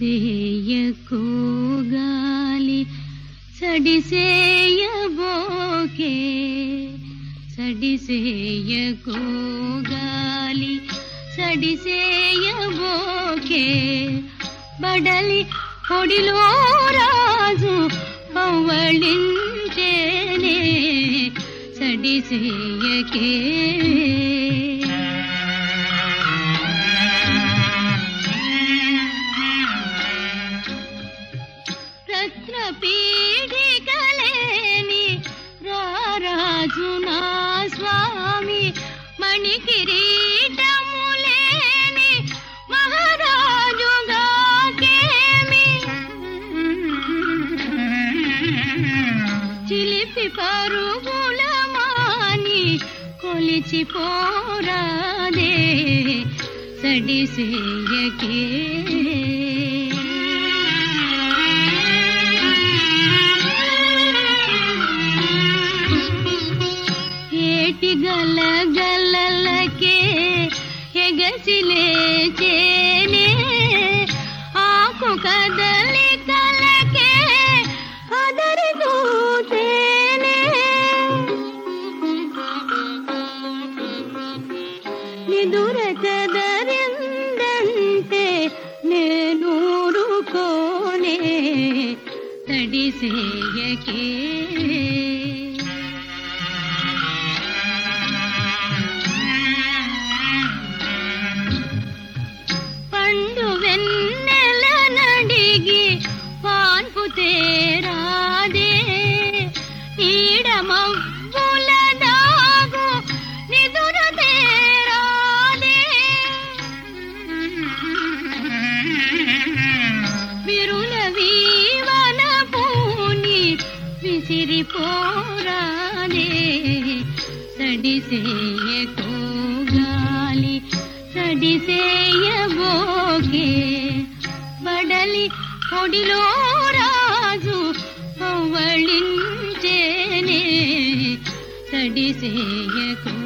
సడిసేయకు గాలి సడిసేయబోకే సడిసేయకు గాలి సడిసేయబోకే బడలి పొడిలో రాజు పవ్వళించేనే సడిసేయకే రత్న పీడికలేని రారాజు నా స్వామి మణి కిరీటములేని మహారాజుగా కేమి చిలిపి పరుగుల మాని కొలిచి పోరాదే సడిసేయకే ఏటి గల గలలకే ఎగసిలే చేనే ఆకు కదలి కలకే అదరి దూతేనే నిదుర కదరిందంటే నేనూరుకోనే తడిసేయకే పండు వెన్నెల నడిగి పాన్పు తేరాదే ఈడమవ్వుల దాగు నిదుర తేరాదే విరుల వీవన పూని విసిరిపోరాదే సడిసేయకో గాలి సడిసేయబోకే బడలి పొడిలో రాజు పవ్వళించేనే సడిసేయకో